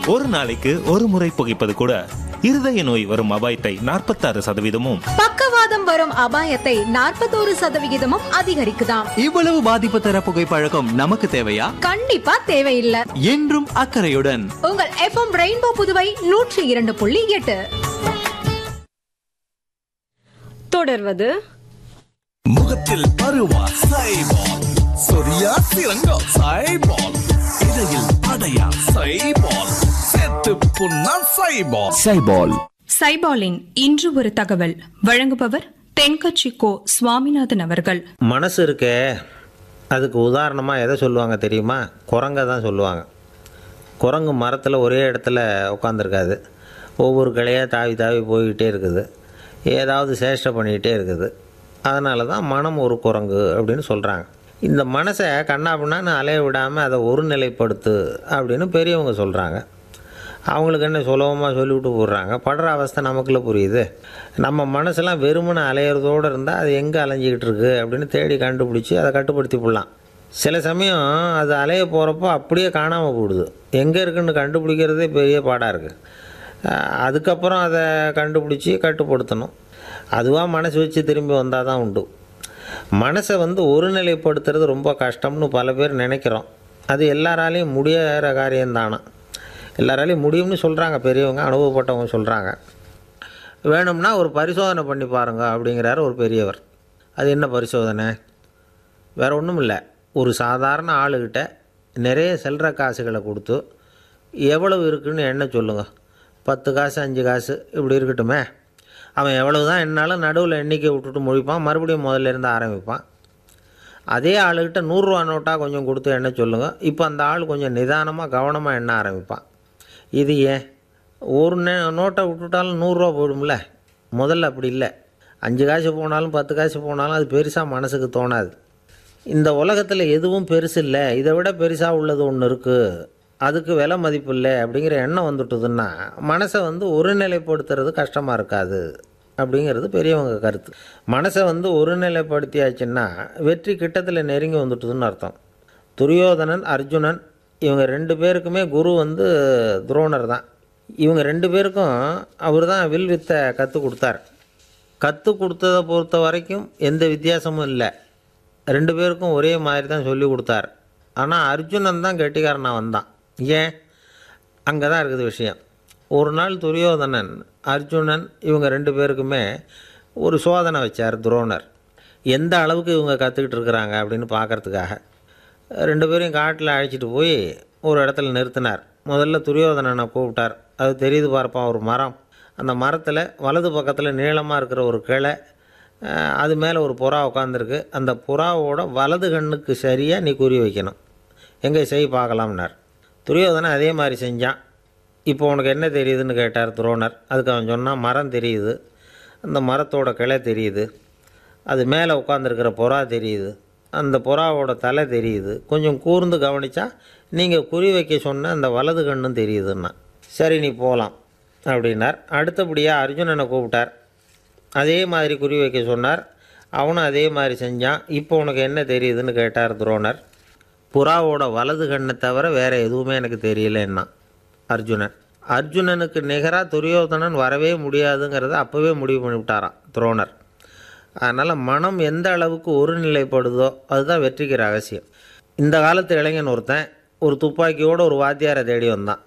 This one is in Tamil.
ஒரு நாளைக்கு ஒரு முறை புகைப்பது கூட இருதய நோய் வரும் அபாயத்தை நாற்பத்தாறு சதவீதமும் பக்கவாதம் வரும் அபாயத்தை நாற்பத்தோரு சதவிகிதமும் அதிகரிக்குதாம் இவ்வளவு பாதிப்பு தர புகைப்பழக்கம் நமக்கு தேவையா கண்டிப்பா தேவையில்லை என்றும் அக்கறையுடன் உங்கள் எஃப்எம் ரெயின்போ புதுவை நூற்றி இரண்டு புள்ளி எட்டு தொடர்வது முகத்தில் பருவா சைபால் சொரியா சிறங்கா சைபால் இடையில் அடையா சைபால் செத்து புண்ணா சைபால் சைபால் சைபாலின் இன்று ஒரு தகவல் வழங்குபவர் தென்கட்சி கோ சுவாமிநாதன் அவர்கள் மனசு இருக்கே அதுக்கு உதாரணமாக எதை சொல்லுவாங்க தெரியுமா குரங்கை தான் சொல்லுவாங்க குரங்கு மரத்தில் ஒரே இடத்துல உட்காந்துருக்காது ஒவ்வொரு கிளையாக தாவி தாவி போய்கிட்டே இருக்குது ஏதாவது சேஷ்டை பண்ணிக்கிட்டே இருக்குது அதனால தான் மனம் ஒரு குரங்கு அப்படின்னு சொல்கிறாங்க இந்த மனசை கண்ணாபின்னான்னு அலைய விடாமல் அதை ஒருநிலைப்படுத்து அப்படின்னு பெரியவங்க சொல்கிறாங்க அவங்களுக்கு என்ன சுலபமாக சொல்லிவிட்டு போடுறாங்க படுற அவஸ்தை நமக்குள்ள புரியுது நம்ம மனசெல்லாம் வெறுமனை அலையிறதோடு இருந்தால் அது எங்கே அலைஞ்சிக்கிட்டு இருக்கு அப்படின்னு தேடி கண்டுபிடிச்சி அதை கட்டுப்படுத்தி போடலாம் சில சமயம் அது அலைய போகிறப்போ அப்படியே காணாமல் போயிடுது எங்கே இருக்குன்னு கண்டுபிடிக்கிறதே பெரிய பாடாக இருக்குது அதுக்கப்புறம் அதை கண்டுபிடிச்சி கட்டுப்படுத்தணும் அதுவாக மனசு வச்சு திரும்பி வந்தால் தான் உண்டு மனசை வந்து ஒருநிலைப்படுத்துறது ரொம்ப கஷ்டம்னு பல பேர் நினைக்கிறோம் அது எல்லாராலையும் முடியாத காரியம்தானா எல்லாராலையும் முடியும்னு சொல்கிறாங்க பெரியவங்க அனுபவப்பட்டவங்க சொல்கிறாங்க வேணும்னா ஒரு பரிசோதனை பண்ணி பாருங்க அப்படிங்கிறாரு ஒரு பெரியவர் அது என்ன பரிசோதனை வேற ஒன்றும் இல்லை ஒரு சாதாரண ஆளுகிட்ட நிறைய செல்ற காசுகளை கொடுத்து எவ்வளவு இருக்குன்னு எண்ண சொல்லுங்க பத்து காசு அஞ்சு காசு இப்படி இருக்கட்டுமே அவன் எவ்வளவு தான் என்னாலும் நடுவில் எண்ணிக்கை விட்டுட்டு முழிப்பான் மறுபடியும் முதல்ல இருந்து ஆரம்பிப்பான் அதே ஆளுகிட்ட நூறுரூவா நோட்டாக கொஞ்சம் கொடுத்து எண்ண சொல்லுங்கள் இப்போ அந்த ஆள் கொஞ்சம் நிதானமாக கவனமாக எண்ண ஆரம்பிப்பான் இது ஏன் ஒரு நே நோட்டை விட்டுட்டாலும் நூறுரூவா போயிடும்ல முதல்ல அப்படி இல்லை அஞ்சு காசு போனாலும் பத்து காசு போனாலும் அது பெருசாக மனசுக்கு தோணாது இந்த உலகத்தில் எதுவும் பெருசு இல்லை இதை விட பெருசாக உள்ளது ஒன்று இருக்குது அதுக்கு விலை மதிப்பு இல்லை அப்படிங்கிற எண்ணம் வந்துட்டுதுன்னா மனசை வந்து ஒருநிலைப்படுத்துறது கஷ்டமாக இருக்காது அப்படிங்கிறது பெரியவங்க கருத்து மனசை வந்து ஒருநிலைப்படுத்தியாச்சுன்னா வெற்றி கிட்டத்தில் நெருங்கி வந்துட்டுதுன்னு அர்த்தம் துரியோதனன் அர்ஜுனன் இவங்க ரெண்டு பேருக்குமே குரு வந்து துரோணர் தான் இவங்க ரெண்டு பேருக்கும் அவர் தான் வில் வித்தை கற்றுக் கொடுத்தார் கற்றுக் கொடுத்ததை பொறுத்த வரைக்கும் எந்த வித்தியாசமும் இல்லை ரெண்டு பேருக்கும் ஒரே மாதிரி தான் சொல்லி கொடுத்தார் ஆனால் அர்ஜுனன் தான் கெட்டிக்காரனாக வந்தான் ஏன் அங்கே தான் இருக்குது விஷயம் ஒரு நாள் துரியோதனன் அர்ஜுனன் இவங்க ரெண்டு பேருக்குமே ஒரு சோதனை வச்சார் துரோணர் எந்த அளவுக்கு இவங்க கற்றுக்கிட்டு இருக்கிறாங்க அப்படின்னு பார்க்கறதுக்காக ரெண்டு பேரையும் காட்டில் அழைச்சிட்டு போய் ஒரு இடத்துல நிறுத்தினார் முதல்ல துரியோதனனை கூப்பிட்டார் அது தெரியுது பார்ப்பா ஒரு மரம் அந்த மரத்தில் வலது பக்கத்தில் நீளமாக இருக்கிற ஒரு கிளை அஹ், அது மேலே ஒரு புறா உட்காந்துருக்கு அந்த புறாவோட வலது கண்ணுக்கு சரியாக நீ குறி வைக்கணும் எங்கே செய் பார்க்கலாம்னார் துரியோதனன் அதே மாதிரி செஞ்சான் இப்போ உனக்கு என்ன தெரியுதுன்னு கேட்டார் துரோணர் அதுக்கு அவன் சொன்னான் மரம் தெரியுது அந்த மரத்தோட கிளை தெரியுது அது மேலே உட்காந்துருக்கிற புறா தெரியுது அந்த புறாவோட தலை தெரியுது கொஞ்சம் கூர்ந்து கவனித்தா நீங்கள் குறி வைக்க சொன்ன அந்த வலது கண்ணும் தெரியுதுன்னா சரி நீ போகலாம் அப்படின்னார் அடுத்தபடியாக அர்ஜுனனை கூப்பிட்டார் அதே மாதிரி குறி வைக்க சொன்னார் அவனும் அதே மாதிரி செஞ்சான் இப்போ உனக்கு என்ன தெரியுதுன்னு கேட்டார் துரோணர் புறாவோட வலது கண்ணை தவிர வேறு எதுவுமே எனக்கு தெரியலன்னா அர்ஜுனன் அர்ஜுனனுக்கு நிகராக துரியோதனன் வரவே முடியாதுங்கிறத அப்போவே முடிவு பண்ணிவிட்டாராம் துரோணர் அதனால் மனம் எந்த அளவுக்கு ஒருநிலைப்படுதோ அதுதான் வெற்றிக்கு ரகசியம் இந்த காலத்து இளைஞன் ஒருத்தன் ஒரு துப்பாக்கியோட ஒரு வாத்தியாரை தேடி வந்தான்